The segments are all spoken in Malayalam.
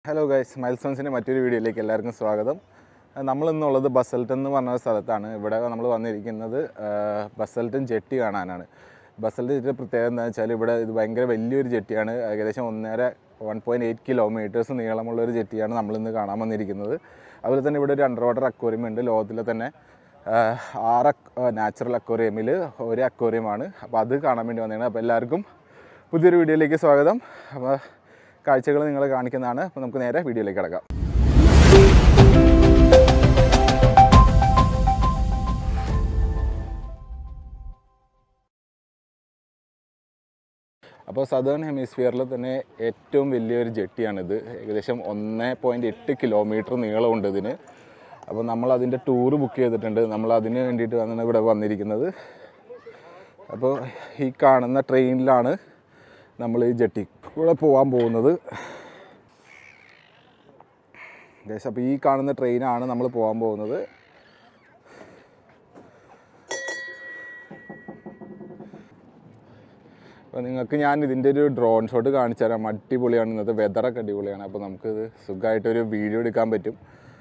ഹലോ ഗൈസ് മൈൽസോൺസിൻ്റെ മറ്റൊരു വീഡിയോയിലേക്ക് എല്ലാവർക്കും സ്വാഗതം നമ്മൾ ഇന്നുള്ളത് ബസൽട്ടൻ എന്ന് പറഞ്ഞ ഒരു സ്ഥലത്താണ് ഇവിടെ നമ്മൾ വന്നിരിക്കുന്നത് ബസൽട്ടൻ ജെട്ടി കാണാനാണ് ബസൽട്ടൻ ജെട്ടി പ്രത്യേകത എന്താണെന്ന് വെച്ചാൽ ഇവിടെ ഇത് ഭയങ്കര വലിയൊരു ജെട്ടിയാണ് ഏകദേശം ഒന്നര വൺ പോയിൻറ്റ് എയ്റ്റ് കിലോമീറ്റേഴ്സ് നീളമുള്ള ഒരു ജെട്ടിയാണ് നമ്മളിന്ന് കാണാൻ വന്നിരിക്കുന്നത് അതുപോലെ തന്നെ ഇവിടെ ഒരു അണ്ടർ വാട്ടർ അക്വേറിയം ഉണ്ട് ലോകത്തിലെ തന്നെ ആ, ആറ് നാച്ചുറൽ അക്വേറിയമിൽ ഒരു അക്വേറിയമാണ് അപ്പോൾ അത് കാണാൻ വേണ്ടി വന്നതാണ് അപ്പോൾ എല്ലാവർക്കും പുതിയൊരു വീഡിയോയിലേക്ക് സ്വാഗതം അപ്പോൾ കാഴ്ചകൾ നിങ്ങളെ കാണിക്കുന്നതാണ് അപ്പോൾ നമുക്ക് നേരെ വീഡിയോയിലേക്ക് കിടക്കാം അപ്പോൾ സദേൺ ഹെമിസ്ഫിയറിൽ തന്നെ ഏറ്റവും വലിയൊരു ജെട്ടിയാണിത് ഏകദേശം ഒന്ന് പോയിൻറ്റ് എട്ട് കിലോമീറ്റർ നീളമുണ്ട് ഇതിന് അപ്പോൾ നമ്മൾ അതിൻ്റെ ടൂറ് ബുക്ക് ചെയ്തിട്ടുണ്ട് നമ്മൾ അതിന് വേണ്ടിയിട്ട് വന്നാണ് ഇവിടെ വന്നിരിക്കുന്നത് അപ്പോൾ ഈ കാണുന്ന ട്രെയിനിലാണ് നമ്മൾ ഈ ജെട്ടി കൂടെ പോകാൻ പോകുന്നത് ഗൈസ് അപ്പോൾ ഈ കാണുന്ന ട്രെയിനാണ് നമ്മൾ പോകാൻ പോകുന്നത് അപ്പോൾ നിങ്ങൾക്ക് ഞാൻ ഇതിൻ്റെ ഒരു ഡ്രോൺ ഷോട്ട് കാണിച്ചു തരാം അടിപൊളിയാണ് ഇന്നത്തെ വെതറൊക്കെ അടിപൊളിയാണ് അപ്പോൾ നമുക്കിത് സുഖമായിട്ടൊരു വീഡിയോ എടുക്കാൻ പറ്റും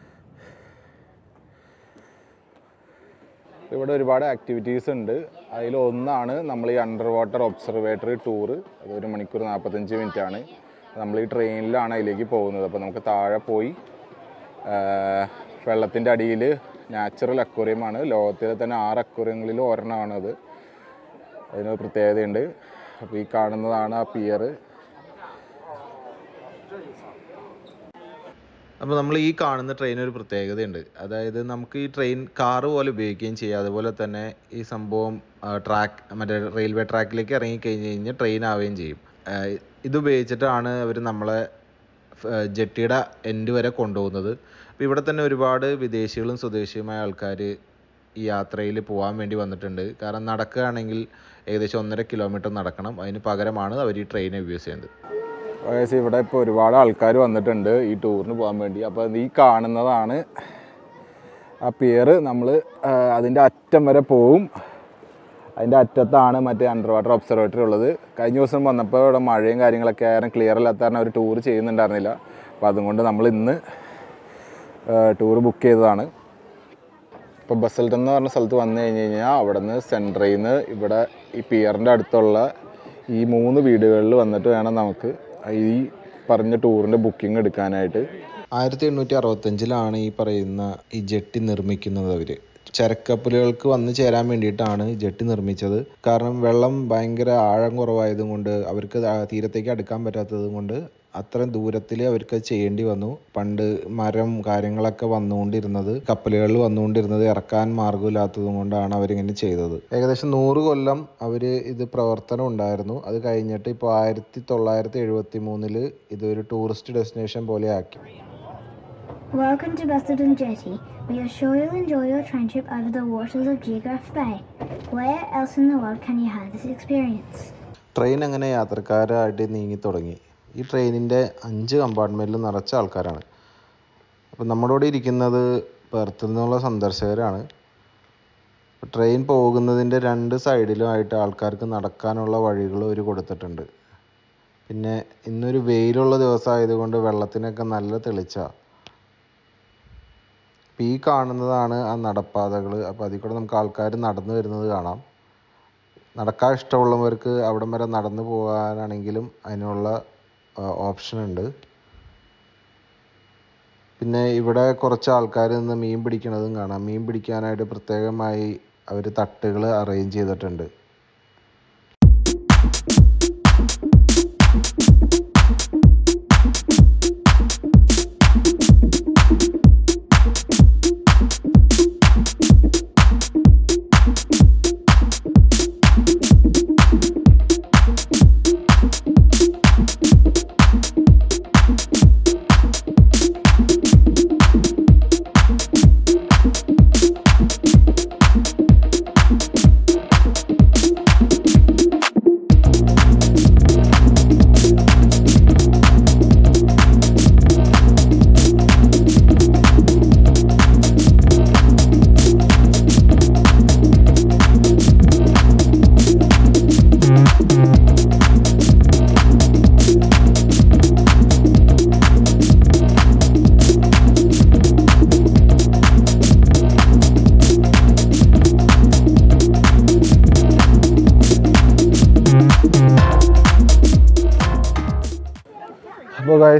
ഇവിടെ ഒരുപാട് ആക്ടിവിറ്റീസ് ഉണ്ട് അതിൽ ഒന്നാണ് നമ്മൾ ഈ അണ്ടർ വാട്ടർ ഒബ്സർവേറ്ററി ടൂറ് അത് ഒരു മണിക്കൂർ നാൽപ്പത്തഞ്ച് മിനിറ്റ് ആണ് നമ്മൾ ഈ ട്രെയിനിലാണ് അതിലേക്ക് പോകുന്നത് അപ്പോൾ നമുക്ക് താഴെ പോയി വെള്ളത്തിൻ്റെ അടിയിൽ നാച്ചുറൽ അക്വേറിയമാണ് ലോകത്തിലെ തന്നെ ആറ് അക്വേറിയങ്ങളിൽ ഒരെണ്ണമാണത് അതിന് പ്രത്യേകതയുണ്ട് അപ്പോൾ ഈ കാണുന്നതാണ് ആ പിയർ അപ്പോൾ നമ്മൾ ഈ കാണുന്ന ട്രെയിൻ ഒരു പ്രത്യേകതയുണ്ട് അതായത് നമുക്ക് ഈ ട്രെയിൻ കാറ് പോലെ ഉപയോഗിക്കുകയും ചെയ്യാം അതുപോലെ തന്നെ ഈ സംഭവം ട്രാക്ക് മറ്റേ റെയിൽവേ ട്രാക്കിലേക്ക് ഇറങ്ങി കഴിഞ്ഞ് കഴിഞ്ഞാൽ ട്രെയിൻ ആവുകയും ചെയ്യും ആ, ഇത് ഉപയോഗിച്ചിട്ടാണ് അവർ നമ്മളെ ജെട്ടിയുടെ എൻഡ് വരെ കൊണ്ടുപോകുന്നത് അപ്പോൾ ഇവിടെ തന്നെ ഒരുപാട് വിദേശികളും സ്വദേശിയുമായ ആൾക്കാർ ഈ യാത്രയിൽ പോകാൻ വേണ്ടി വന്നിട്ടുണ്ട് കാരണം നടക്കുകയാണെങ്കിൽ ഏകദേശം ഒന്നര കിലോമീറ്റർ നടക്കണം അതിന് പകരമാണ് അവർ ഈ ട്രെയിൻ യൂസ് ചെയ്യുന്നത് ഏകദേശം ഇവിടെ ഇപ്പോൾ ഒരുപാട് ആൾക്കാർ വന്നിട്ടുണ്ട് ഈ ടൂറിന് പോകാൻ വേണ്ടി അപ്പോൾ ഈ കാണുന്നതാണ് ആ പിയർ നമ്മൾ അതിൻ്റെ അറ്റം വരെ പോവും അതിൻ്റെ അറ്റത്താണ് മറ്റേ അണ്ടർ വാട്ടർ ഒബ്സർവേറ്ററി ഉള്ളത് കഴിഞ്ഞ ദിവസം വന്നപ്പോൾ ഇവിടെ മഴയും കാര്യങ്ങളൊക്കെ ആയിരുന്നു ക്ലിയർ അല്ലാത്ത കാരണം ഒരു ടൂർ ചെയ്യുന്നുണ്ടായിരുന്നില്ല അപ്പോൾ അതുകൊണ്ട് നമ്മൾ ഇന്ന് ടൂർ ബുക്ക് ചെയ്തതാണ് ഇപ്പോൾ ബസൽട്ടൻ എന്ന് പറഞ്ഞ സ്ഥലത്ത് വന്നു കഴിഞ്ഞ് കഴിഞ്ഞാൽ അവിടെ നിന്ന് സെൻട്രയിൽ നിന്ന് ഇവിടെ ഈ പിയറിൻ്റെ അടുത്തുള്ള ഈ മൂന്ന് വീടുകളിൽ വന്നിട്ട് വേണം നമുക്ക് ഈ പറഞ്ഞ ടൂറിൻ്റെ ബുക്കിംഗ് എടുക്കാനായിട്ട് ആയിരത്തി എണ്ണൂറ്റി അറുപത്തഞ്ചിലാണ് ഈ പറയുന്ന ഈ ജെട്ടി നിർമ്മിക്കുന്നത് അവര് ചരക്കപ്പലുകൾക്ക് വന്നു ചേരാൻ വേണ്ടിയിട്ടാണ് ഈ ജെട്ടി നിർമ്മിച്ചത് കാരണം വെള്ളം ഭയങ്കര ആഴം കുറവായതും കൊണ്ട് അവർക്ക് ആ തീരത്തേക്ക് അടുക്കാൻ പറ്റാത്തത് കൊണ്ട് അത്രയും ദൂരത്തിൽ അവർക്ക് അത് ചെയ്യേണ്ടി വന്നു പണ്ട് മരം കാര്യങ്ങളൊക്കെ വന്നുകൊണ്ടിരുന്നത് കപ്പലുകളിൽ വന്നുകൊണ്ടിരുന്നത് ഇറക്കാൻ മാർഗമില്ലാത്തതും കൊണ്ടാണ് അവരിങ്ങനെ ചെയ്തത് ഏകദേശം നൂറ് കൊല്ലം അവർ ഇത് പ്രവർത്തനം ഉണ്ടായിരുന്നു അത് കഴിഞ്ഞിട്ട് ഇപ്പോൾ ആയിരത്തി തൊള്ളായിരത്തി എഴുപത്തി മൂന്നില് ഇതൊരു ടൂറിസ്റ്റ് ഡെസ്റ്റിനേഷൻ പോലെ ആക്കി Welcome to Busselton Jetty. We are sure you'll enjoy your train trip over the waters of Geograph Bay. Where else in the world can you have this experience? Train അങ്ങനെ യാത്രക്കാരായിട്ട് നീങ്ങി തുടങ്ങി ഈ ട്രെയിനിൻ്റെ അഞ്ച് കമ്പാർട്ട്മെൻറ്റിലും നിറച്ച ആൾക്കാരാണ് അപ്പം നമ്മുടെ കൂടെ ഇരിക്കുന്നത് പെർത്തിൽ നിന്നുള്ള സന്ദർശകരാണ് ട്രെയിൻ പോകുന്നതിൻ്റെ രണ്ട് സൈഡിലുമായിട്ട് ആൾക്കാർക്ക് നടക്കാനുള്ള വഴികൾ അവർ കൊടുത്തിട്ടുണ്ട് പിന്നെ ഇന്നൊരു വെയിലുള്ള ദിവസമായതുകൊണ്ട് വെള്ളത്തിനൊക്കെ നല്ല തെളിച്ചാണ് അപ്പോൾ ഈ കാണുന്നതാണ് ആ നടപ്പാതകൾ അപ്പോൾ അതിൽ കൂടെ നമുക്ക് ആൾക്കാർ നടന്നു വരുന്നത് കാണാം നടക്കാൻ ഇഷ്ടമുള്ളവർക്ക് അവിടം വരെ നടന്നു പോകാനാണെങ്കിലും അതിനുള്ള ഓപ്ഷൻ ഉണ്ട് പിന്നെ ഇവിടെ കുറച്ച് ആൾക്കാർ നിന്ന് മീൻ പിടിക്കണതും കാണാം മീൻ പിടിക്കാനായിട്ട് പ്രത്യേകമായി അവർ തട്ടുകൾ അറേഞ്ച് ചെയ്തിട്ടുണ്ട്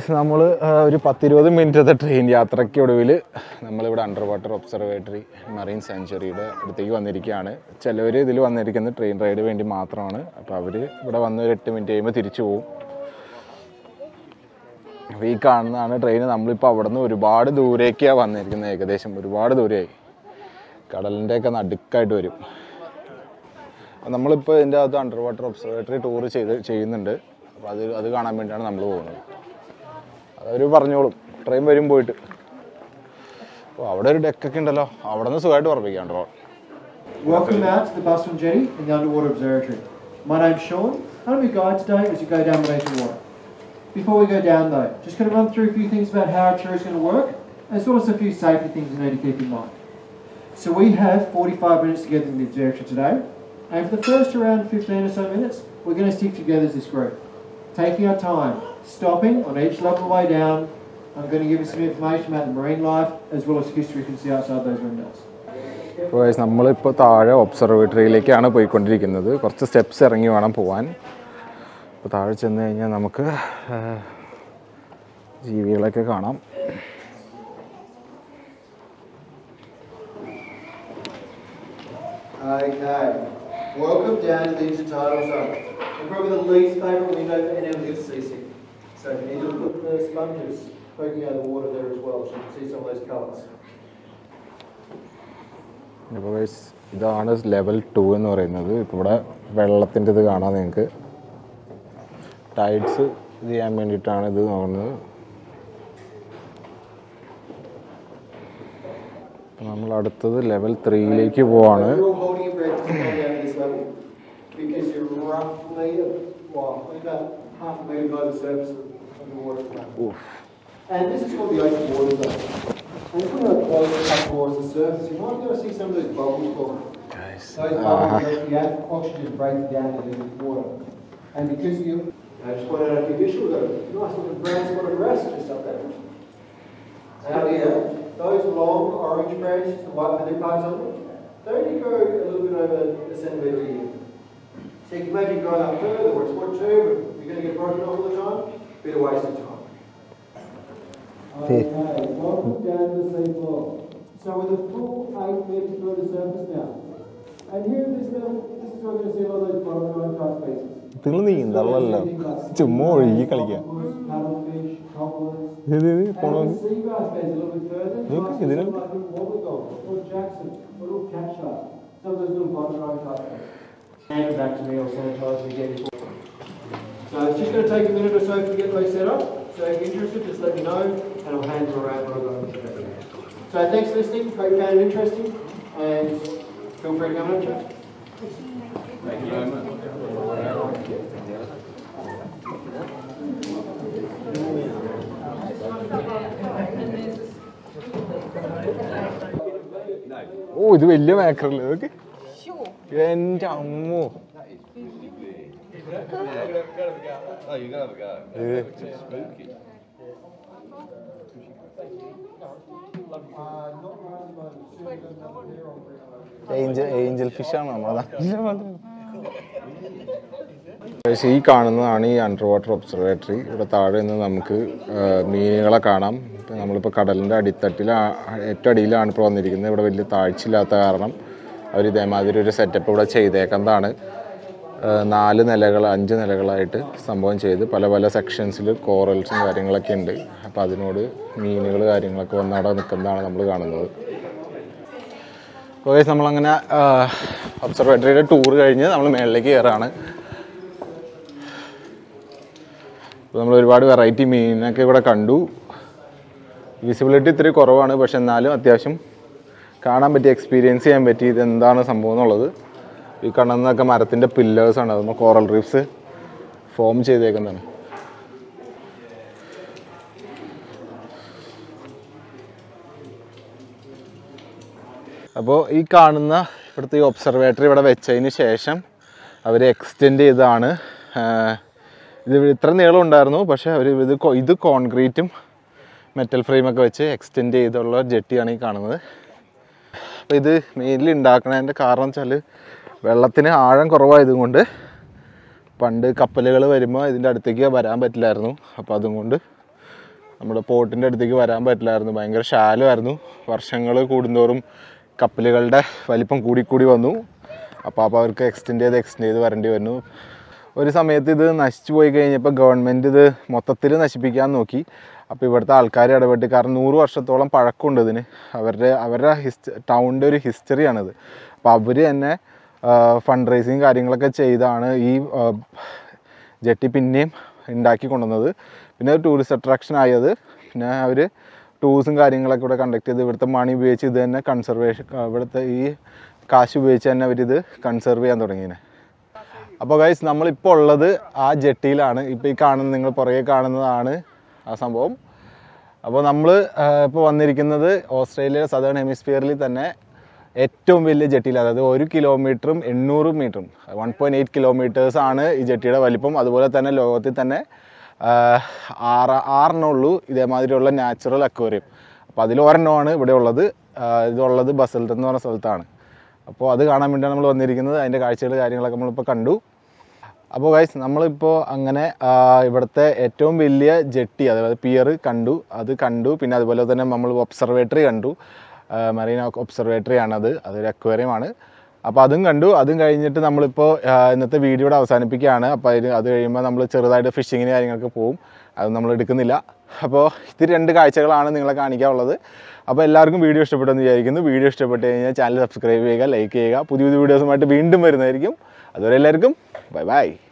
നമ്മൾ ഒരു പത്തിരുപത് മിനിറ്റത്തെ ട്രെയിൻ യാത്രയ്ക്ക് ഒടുവിൽ നമ്മളിവിടെ അണ്ടർ വാട്ടർ ഒബ്സർവേറ്ററി മറീൻ സാങ്ച്വറിയുടെ അടുത്തേക്ക് വന്നിരിക്കുകയാണ് ചിലവർ ഇതിൽ വന്നിരിക്കുന്നത് ട്രെയിൻ റൈഡ് വേണ്ടി മാത്രമാണ് അപ്പോൾ അവർ ഇവിടെ വന്ന് ഒരു എട്ട് മിനിറ്റ് കഴിയുമ്പോൾ തിരിച്ചു പോകും അപ്പോൾ ഈ കാണുന്നതാണ് ട്രെയിൻ നമ്മളിപ്പോൾ അവിടെ നിന്ന് ഒരുപാട് ദൂരേക്കാണ് വന്നിരിക്കുന്നത് ഏകദേശം ഒരുപാട് ദൂരമായി കടലിൻ്റെ ഒക്കെ നടുക്കായിട്ട് വരും അപ്പോൾ നമ്മളിപ്പോൾ ഇതിൻ്റെ അകത്ത് അണ്ടർ വാട്ടർ ഒബ്സർവേറ്ററി ടൂർ ചെയ്ത് ചെയ്യുന്നുണ്ട് അപ്പോൾ അത് അത് കാണാൻ വേണ്ടിയാണ് നമ്മൾ പോകുന്നത് അതവർ പറഞ്ഞോളും ട്രെയിൻ വരും പോയിട്ട് അപ്പോൾ അവിടെ ഒരു ഡെക്കൊക്കെ ഉണ്ടല്ലോ അവിടെ നിന്ന് സുഖമായിട്ട് ഉറപ്പിക്കാം കേട്ടോ Welcome out to the Busselton Jetty and the Underwater Observatory. My name's Sean. I'm your guide today as you go down the nature water. Before we go down though, just going to run through a few things about how our tour is going to work, as well as a few safety things you need to keep in mind. So we have 45 minutes together in the observatory today, and for the first around 15 or so minutes, we're going to stick together as this group, taking our time, stopping on each level way down. I'm going to give you some information about the marine life, as well as history you can see outside those windows. അപ്പോൾ നമ്മളിപ്പോൾ താഴെ ഒബ്സർവേറ്ററിയിലേക്കാണ് പോയിക്കൊണ്ടിരിക്കുന്നത് കുറച്ച് സ്റ്റെപ്സ് ഇറങ്ങി വേണം പോകാൻ അപ്പോൾ താഴെ ചെന്ന് കഴിഞ്ഞാൽ നമുക്ക് ആ, ജീവികളൊക്കെ കാണാം Okay, welcome down to the intertidal zone. And probably the least favourite window for any of you to see sick. So if you need to look at the sponges poking out of the water there as well, so you can see some of those colours. അപ്പോൾ guys, ഇതാണ് ലെവൽ ടു എന്ന് പറയുന്നത് ഇപ്പോൾ ഇവിടെ വെള്ളത്തിൻ്റെ ഇത് കാണാം നിങ്ങൾക്ക് ടൈഡ്സ് ഇത് ചെയ്യാൻ വേണ്ടിയിട്ടാണ് ഇത് നോക്കുന്നത് അപ്പോൾ നമ്മൾ അടുത്തത് ലെവൽ ത്രീയിലേക്ക് പോവാണ് You're all holding your breath to come down to this level because you're roughly, well, only about half a metre below the surface of of the water. at the moment. And this is called the open water zone. And if we are close up towards the surface, you might be able to see some of those bubbles forming. Those bubbles actually add oxygen breaking down into the water. And because you, I just point out a few fish, we've got a nice little brown spotted wrasse just up there. Out here, those long orange branches, the white feather parts on them, they only go a little bit over a centimetre a year. So you can imagine going up further, where it's foot two, but you're going to get broken off all the time, bit of waste of time. Okay, welcome down to the sea floor. So with a full eight metres below the surface now. And here in this level, this is where we're going to see a lot of those bottom type species. നിങ്ങൾ നീന്തള്ളല്ലോ ചുമ്മാ ഒഴുകി കളിക്കാം Cuttlefish, cobblers, ഇത് ഇത് and പോണോ the sea bass beds a little bit further. Look, you might see isn't some it? like little wobbly gulls, or Jackson, or little cat shark. Some of those little bottom rung type things. Hand it back to me, I'll sanitize it again before. So it's just going to take a minute or so to get those set up. So if you're interested, just let me know, and I'll hand them around what I've got on the So thanks for listening. Hope you found it interesting, and feel free to come and chat. ഓ ഇത് വലിയ മേക്കറല്ലേ ഇതൊക്കെ എൻ്റെ അമ്മോ ഏഞ്ചൽ ഏഞ്ചൽ ഫിഷാണ് നമ്മളെ പക്ഷേ ഈ കാണുന്നതാണ് ഈ അണ്ടർ വാട്ടർ ഒബ്സർവേറ്ററി ഇവിടെ താഴെ നിന്ന് നമുക്ക് ആ, മീനുകളെ കാണാം ഇപ്പം നമ്മളിപ്പോൾ കടലിൻ്റെ അടിത്തട്ടിൽ ഏറ്റവും അടിയിലാണ് ഇപ്പോൾ വന്നിരിക്കുന്നത് ഇവിടെ വലിയ താഴ്ചയില്ലാത്ത കാരണം അവർ ഇതേമാതിരി ഒരു സെറ്റപ്പ് ഇവിടെ ചെയ്തേക്കുന്നതാണ് ആ, നാല് നിലകൾ അഞ്ച് നിലകളായിട്ട് സംഭവം ചെയ്ത് പല പല സെക്ഷൻസിൽ കോറൽസും കാര്യങ്ങളൊക്കെ ഉണ്ട് അപ്പോൾ അതിനോട് മീനുകൾ കാര്യങ്ങളൊക്കെ വന്ന് അവിടെ നിൽക്കുന്നതാണ് നമ്മൾ കാണുന്നത് അപ്പോൾ നമ്മളങ്ങനെ ഒബ്സർവേറ്ററിയുടെ ടൂർ കഴിഞ്ഞ് നമ്മൾ മേളിലേക്ക് കയറാണ് അപ്പോൾ നമ്മൾ ഒരുപാട് വെറൈറ്റി മീനൊക്കെ ഇവിടെ കണ്ടു വിസിബിലിറ്റി ഇത്തിരി കുറവാണ് പക്ഷെ എന്നാലും അത്യാവശ്യം കാണാൻ പറ്റി എക്സ്പീരിയൻസ് ചെയ്യാൻ പറ്റി ഇത് എന്താണ് സംഭവം എന്നുള്ളത് ഈ കാണുന്നതൊക്കെ മരത്തിൻ്റെ പില്ലേഴ്സാണ് അതുമ്പോൾ കോറൽ റീഫ്സ് ഫോം ചെയ്തേക്കുന്നതാണ് അപ്പോൾ ഈ കാണുന്ന ഇവിടുത്തെ ഈ ഒബ്സർവേറ്ററി ഇവിടെ വെച്ചതിന് ശേഷം അവർ എക്സ്റ്റെൻഡ് ചെയ്താണ് ആഹ്, ഇത് ഇത്ര നീളം ഉണ്ടായിരുന്നു പക്ഷേ അവർ ഇത് കൊ- ഇത് കോൺക്രീറ്റും മെറ്റൽ ഫ്രെയിമൊക്കെ വെച്ച് എക്സ്റ്റെൻഡ് ചെയ്തുള്ള ജെട്ടിയാണ് ഈ കാണുന്നത് അപ്പോൾ ഇത് മെയിൻലി ഉണ്ടാക്കുന്നതിൻ്റെ കാരണം വെച്ചാൽ വെള്ളത്തിന് ആഴം കുറവായതുകൊണ്ട് പണ്ട് കപ്പലുകൾ വരുമ്പോൾ ഇതിൻ്റെ അടുത്തേക്ക് വരാൻ പറ്റില്ലായിരുന്നു അപ്പോൾ അതുകൊണ്ട് നമ്മുടെ പോർട്ടിൻ്റെ അടുത്തേക്ക് വരാൻ പറ്റില്ലായിരുന്നു ഭയങ്കര ശാലമായിരുന്നു വർഷങ്ങൾ കൂടുന്തോറും കപ്പലുകളുടെ വലിപ്പം കൂടിക്കൂടി വന്നു അപ്പോൾ അപ്പോൾ അവർക്ക് എക്സ്റ്റെൻഡ് ചെയ്ത് എക്സ്റ്റെൻഡ് ചെയ്ത് വരേണ്ടി വന്നു ഒരു സമയത്ത് ഇത് നശിച്ചു പോയി കഴിഞ്ഞപ്പോൾ ഗവൺമെൻറ് ഇത് മൊത്തത്തിൽ നശിപ്പിക്കാൻ നോക്കി അപ്പോൾ ഇവിടുത്തെ ആൾക്കാർ ഇടപെട്ട് കാരണം നൂറ് വർഷത്തോളം പഴക്കമുണ്ട് ഇതിന് അവരുടെ അവരുടെ ഹിസ്റ്റ് ടൗണിൻ്റെ ഒരു ഹിസ്റ്ററിയാണിത് അപ്പോൾ അവർ തന്നെ ഫണ്ട് റേസിങ് കാര്യങ്ങളൊക്കെ ചെയ്താണ് ഈ ആ, ജെട്ടി പിന്നെയും ഉണ്ടാക്കി കൊണ്ടുവന്നത് പിന്നെ ഒരു ടൂറിസ്റ്റ് അട്രാക്ഷൻ ആയത് പിന്നെ അവർ ടൂറിസും കാര്യങ്ങളൊക്കെ ഇവിടെ കണ്ടക്ട് ചെയ്ത് ഇവിടുത്തെ മണി ഉപയോഗിച്ച് ഇത് തന്നെ കൺസർവേഷൻ ഇവിടുത്തെ ഈ കാശ് ഉപയോഗിച്ച് തന്നെ അവരിത് കൺസർവ് ചെയ്യാൻ തുടങ്ങിയത് അപ്പോൾ ഗൈസ് നമ്മളിപ്പോൾ ഉള്ളത് ആ ജെട്ടിയിലാണ് ഇപ്പോൾ ഈ കാണുന്ന നിങ്ങൾ പുറകെ കാണുന്നതാണ് ആ സംഭവം അപ്പോൾ നമ്മൾ ഇപ്പോൾ വന്നിരിക്കുന്നത് ഓസ്ട്രേലിയ സദേൺ ഹെമിസ്ഫിയറിൽ തന്നെ ഏറ്റവും വലിയ ജെട്ടിയിൽ അതായത് ഒരു കിലോമീറ്ററും എണ്ണൂറ് മീറ്ററും വൺ പോയിൻറ്റ് എയ്റ്റ് കിലോമീറ്റേഴ്സ് ആണ് ഈ ജെട്ടിയുടെ വലിപ്പം അതുപോലെ തന്നെ ലോകത്തിൽ തന്നെ ആ, ആറ് ആറെണ്ണേ ഉള്ളൂ ഇതേമാതിരിയുള്ള നാച്ചുറൽ അക്വേറിയം അപ്പോൾ അതിൽ ഒരെണ്ണമാണ് ഇവിടെ ഉള്ളത് ആ, ഇതുള്ളത് ബസൽട്ട് എന്ന് പറഞ്ഞ സ്ഥലത്താണ് അപ്പോൾ അത് കാണാൻ വേണ്ടിയാണ് നമ്മൾ വന്നിരിക്കുന്നത് അതിൻ്റെ കാഴ്ചകൾ കാര്യങ്ങളൊക്കെ നമ്മളിപ്പോൾ കണ്ടു അപ്പോൾ ഗൈസ് നമ്മളിപ്പോൾ അങ്ങനെ ആ, ഇവിടുത്തെ ഏറ്റവും വലിയ ജെട്ടി അതായത് പിയർ കണ്ടു അത് കണ്ടു പിന്നെ അതുപോലെ തന്നെ നമ്മൾ ഒബ്സർവേറ്ററി കണ്ടു മറീന ഒബ്സർവേറ്ററി ആണത് അതൊരു aquarium ആണ് അപ്പോൾ അതും കണ്ടു അതും കഴിഞ്ഞിട്ട് നമ്മളിപ്പോൾ ആ, ഇന്നത്തെ വീഡിയോയുടെ അവസാനിപ്പിക്കുകയാണ് അപ്പോൾ അതിന് അത് കഴിയുമ്പോൾ നമ്മൾ ചെറുതായിട്ട് ഫിഷിങ്ങിന് കാര്യങ്ങൾക്ക് പോകും അത് നമ്മൾ എടുക്കുന്നില്ല അപ്പോൾ ഇത് രണ്ട് കാഴ്ചകളാണ് നിങ്ങളെ കാണിക്കാനുള്ളത് അപ്പോൾ എല്ലാവർക്കും വീഡിയോ ഇഷ്ടപ്പെട്ടെന്ന് വിചാരിക്കുന്നു വീഡിയോ ഇഷ്ടപ്പെട്ട് കഴിഞ്ഞാൽ ചാനൽ സബ്സ്ക്രൈബ് ചെയ്യുക ലൈക്ക് ചെയ്യുക പുതിയ പുതിയ വീഡിയോസുമായിട്ട് വീണ്ടും വരുന്നതായിരിക്കും അതുവരെ എല്ലാവർക്കും ബൈ ബൈ